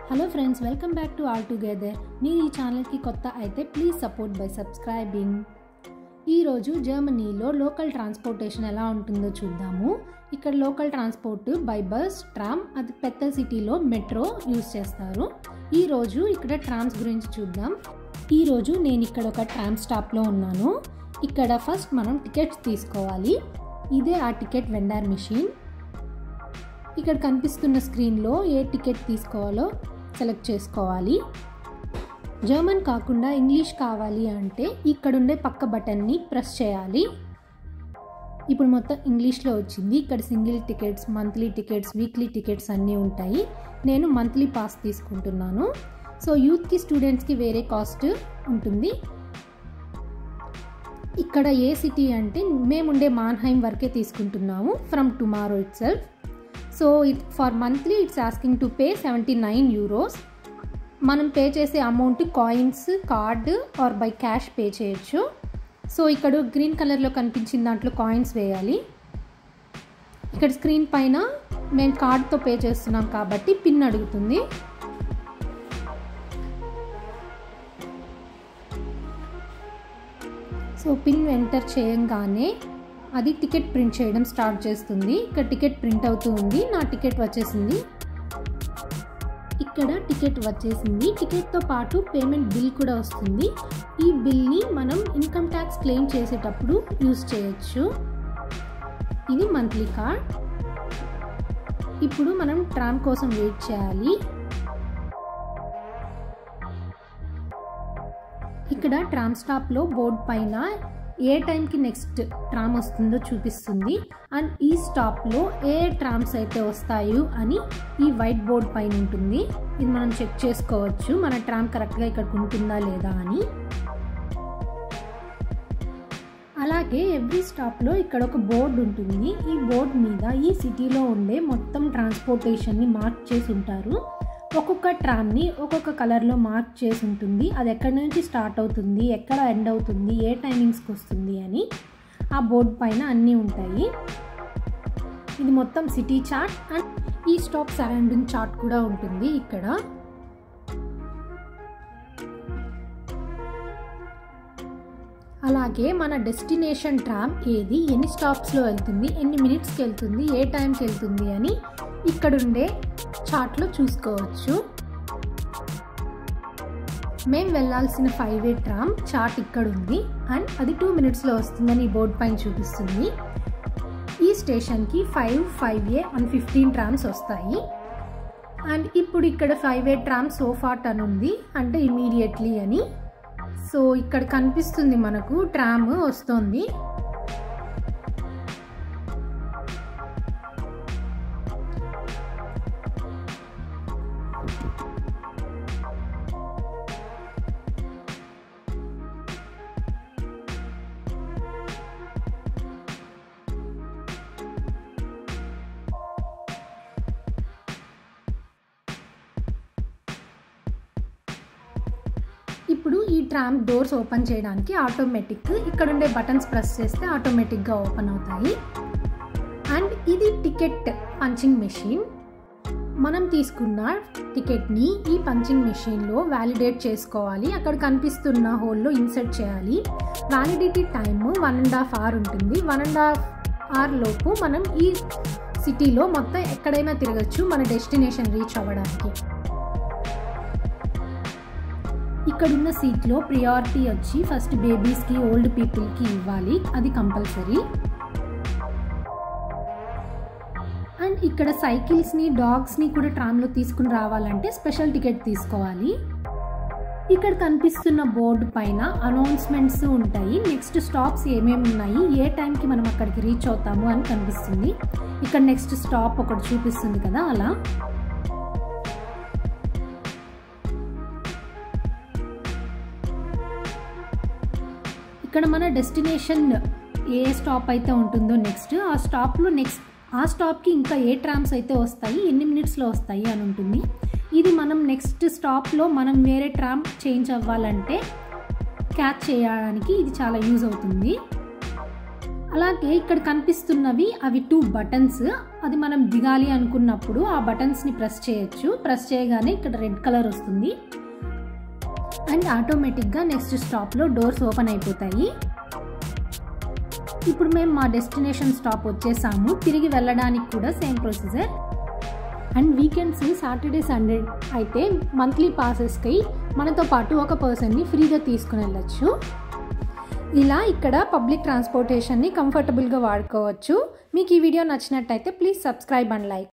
hello friends welcome back to all together మీరు ఈ ఛానల్కి కొత్త అయితే ప్లీజ్ సపోర్ట్ బై సబ్స్క్రైబింగ్ ఈరోజు జర్మనీలో లోకల్ ట్రాన్స్పోర్టేషన్ ఎలా ఉంటుందో చూద్దాము ఇక్కడ local transport by bus tram అది పెద్ద సిటీలో మెట్రో యూస్ చేస్తారు ఈరోజు ఇక్కడ ట్రామ్స్ గురించి చూద్దాం ఈరోజు నేను ఇక్కడ ఒక ట్రామ్ స్టాప్లో ఉన్నాను ఇక్కడ ఫస్ట్ మనం టికెట్స్ తీసుకోవాలి ఇదే ఆ టికెట్ వెండర్ మిషన్ ఇక్కడ కనిపిస్తున్న స్క్రీన్లో ఏ టికెట్ తీసుకోవాలో సెలెక్ట్ చేసుకోవాలి జర్మన్ కాకుండా ఇంగ్లీష్ కావాలి అంటే ఇక్కడుండే పక్క బటన్ని ప్రెస్ చేయాలి ఇప్పుడు మొత్తం ఇంగ్లీష్లో వచ్చింది ఇక్కడ single tickets monthly tickets weekly tickets అన్నీ ఉంటాయి నేను మంత్లీ పాస్ తీసుకుంటున్నాను సో యూత్కి స్టూడెంట్స్కి వేరే కాస్ట్ ఉంటుంది ఇక్కడ ఏ సిటీ అంటే మేముండే మాన్హైమ్ వరకే తీసుకుంటున్నాము from tomorrow itself so it for monthly it's asking to pay seventy nine euros మనం పే చేసే amount coins card or by cash pay చేయొచ్చు సో ఇక్కడ గ్రీన్ కలర్లో కనిపించిన దాంట్లో కాయిన్స్ వేయాలి ఇక్కడ స్క్రీన్ పైన మేము కార్డ్తో పే చేస్తున్నాం కాబట్టి పిన్ అడుగుతుంది సో పిన్ ఎంటర్ చేయంగానే అది టికెట్ ప్రింట్ చేయడం స్టార్ట్ చేస్తుంది ఇక్కడ టికెట్ ప్రింట్ అవుతూ ఉంది నా టికెట్ వచ్చేసింది ఇక్కడ టికెట్ వచ్చేసింది టికెట్తో పాటు పేమెంట్ బిల్ కూడా వస్తుంది ఈ బిల్ని మనం ఇన్కమ్ ట్యాక్స్ క్లెయిమ్ చేసేటప్పుడు యూస్ చేయొచ్చు ఇది మంత్లీ కార్డ్ ఇప్పుడు మనం ట్రామ్ కోసం వెయిట్ చేయాలి ఇక్కడ ట్రామ్ స్టాప్లో బోర్డ్ పైన ఏ టైంకి నెక్స్ట్ ట్రామ్ వస్తుందో చూపిస్తుంది అండ్ ఈ స్టాప్లో ఏ ట్రామ్స్ అయితే వస్తాయో అని ఈ వైట్ బోర్డ్ పైన ఉంటుంది ఇది మనం చెక్ చేసుకోవచ్చు మన ట్రామ్ కరెక్ట్గా ఇక్కడికి ఉంటుందా లేదా అని అలాగే ఎవ్రీ స్టాప్లో ఇక్కడ ఒక బోర్డు ఉంటుంది ఈ బోర్డు మీద ఈ సిటీలో ఉండే మొత్తం ట్రాన్స్పోర్టేషన్ని మార్క్ చేసి ఉంటారు ఒక్కొక్క ట్రామ్ని ఒక్కొక్క కలర్లో మార్క్ చేసి ఉంటుంది అది ఎక్కడి నుంచి స్టార్ట్ అవుతుంది ఎక్కడ ఎండ్ అవుతుంది ఏ టైమింగ్స్కి వస్తుంది అని ఆ బోర్డు పైన అన్నీ ఉంటాయి ఇది మొత్తం సిటీ చార్ట్ అండ్ ఈ స్టాప్ సరౌండింగ్ చార్ట్ కూడా ఉంటుంది ఇక్కడ అలాగే మన డెస్టినేషన్ ట్రామ్ ఏది ఎన్ని స్టాప్స్లో వెళ్తుంది ఎన్ని మినిట్స్కి వెళ్తుంది ఏ టైంకి వెళ్తుంది అని ఇక్కడుండే చార్ట్లో చూసుకోవచ్చు మేము వెళ్ళాల్సిన ఫైవ్ వే ట్రామ్ చార్ట్ ఇక్కడ ఉంది అండ్ అది టూ మినిట్స్లో వస్తుందని ఈ బోర్డ్ పైన చూపిస్తుంది ఈ స్టేషన్కి five five A and fifteen trams వస్తాయి అండ్ ఇప్పుడు ఇక్కడ ఫైవ్ ఏ ట్రామ్ సోఫాట్ అని ఉంది అంటే ఇమీడియట్లీ అని సో ఇక్కడ కనిపిస్తుంది మనకు ట్రామ్ వస్తుంది ఇప్పుడు ఈ ట్రామ్ డోర్స్ ఓపెన్ చేయడానికి ఆటోమేటిక్ ఇక్కడ ఉండే బటన్స్ ప్రెస్ చేస్తే ఆటోమేటిక్గా ఓపెన్ అవుతాయి అండ్ ఇది టికెట్ పంచింగ్ మెషిన్ మనం తీసుకున్న టికెట్ని ఈ పంచింగ్ మెషిన్లో వ్యాలిడేట్ చేసుకోవాలి అక్కడ కనిపిస్తున్న హోల్లో ఇన్సర్ట్ చేయాలి validity time one and half hour ఉంటుంది వన్ అండ్ హాఫ్ అవర్ లోపు మనం ఈ సిటీలో మొత్తం ఎక్కడైనా తిరగచ్చు మన డెస్టినేషన్ రీచ్ అవ్వడానికి ఇక్కడున్న సీట్లో ప్రియారిటీ వచ్చి ఫస్ట్ బేబీస్కి ఓల్డ్ పీపుల్కి ఇవ్వాలి అది కంపల్సరీ అండ్ ఇక్కడ సైకిల్స్ని డాగ్స్ని కూడా ట్రామ్లో తీసుకుని రావాలంటే స్పెషల్ టికెట్ తీసుకోవాలి ఇక్కడ కనిపిస్తున్న బోర్డు పైన అనౌన్స్మెంట్స్ ఉంటాయి నెక్స్ట్ స్టాప్స్ ఏమేమి ఉన్నాయి ఏ టైంకి మనం అక్కడికి రీచ్ అవుతాము అని కనిపిస్తుంది ఇక్కడ నెక్స్ట్ స్టాప్ ఒకటి చూపిస్తుంది కదా అలా ఇక్కడ మన డెస్టినేషన్ ఏ స్టాప్ అయితే ఉంటుందో నెక్స్ట్ ఆ స్టాప్లో నెక్స్ట్ ఆ స్టాప్కి ఇంకా ఏ ట్రామ్స్ అయితే వస్తాయి ఎన్ని మినిట్స్లో వస్తాయి అని ఉంటుంది ఇది మనం నెక్స్ట్ స్టాప్లో మనం వేరే ట్రామ్ చేంజ్ అవ్వాలంటే క్యాచ్ చేయడానికి ఇది చాలా యూజ్ అవుతుంది అలాగే ఇక్కడ కనిపిస్తున్నవి అవి టూ బటన్స్ అది మనం దిగాలి అనుకున్నప్పుడు ఆ బటన్స్ని ప్రెస్ చేయొచ్చు ప్రెస్ చేయగానే ఇక్కడ రెడ్ కలర్ వస్తుంది అండ్ ఆటోమేటిక్గా నెక్స్ట్ స్టాప్లో డోర్స్ ఓపెన్ అయిపోతాయి ఇప్పుడు మేము మా డెస్టినేషన్ స్టాప్ వచ్చేసాము తిరిగి వెళ్ళడానికి కూడా same procedure and weekends Saturday Sunday అయితే మంత్లీ పాసెస్కి మనతో పాటు ఒక పర్సన్ని ఫ్రీగా తీసుకుని వెళ్ళచ్చు ఇలా ఇక్కడ పబ్లిక్ ట్రాన్స్పోర్టేషన్ని కంఫర్టబుల్గా వాడుకోవచ్చు మీకు ఈ వీడియో నచ్చినట్టయితే ప్లీజ్ సబ్స్క్రైబ్ అండ్ లైక్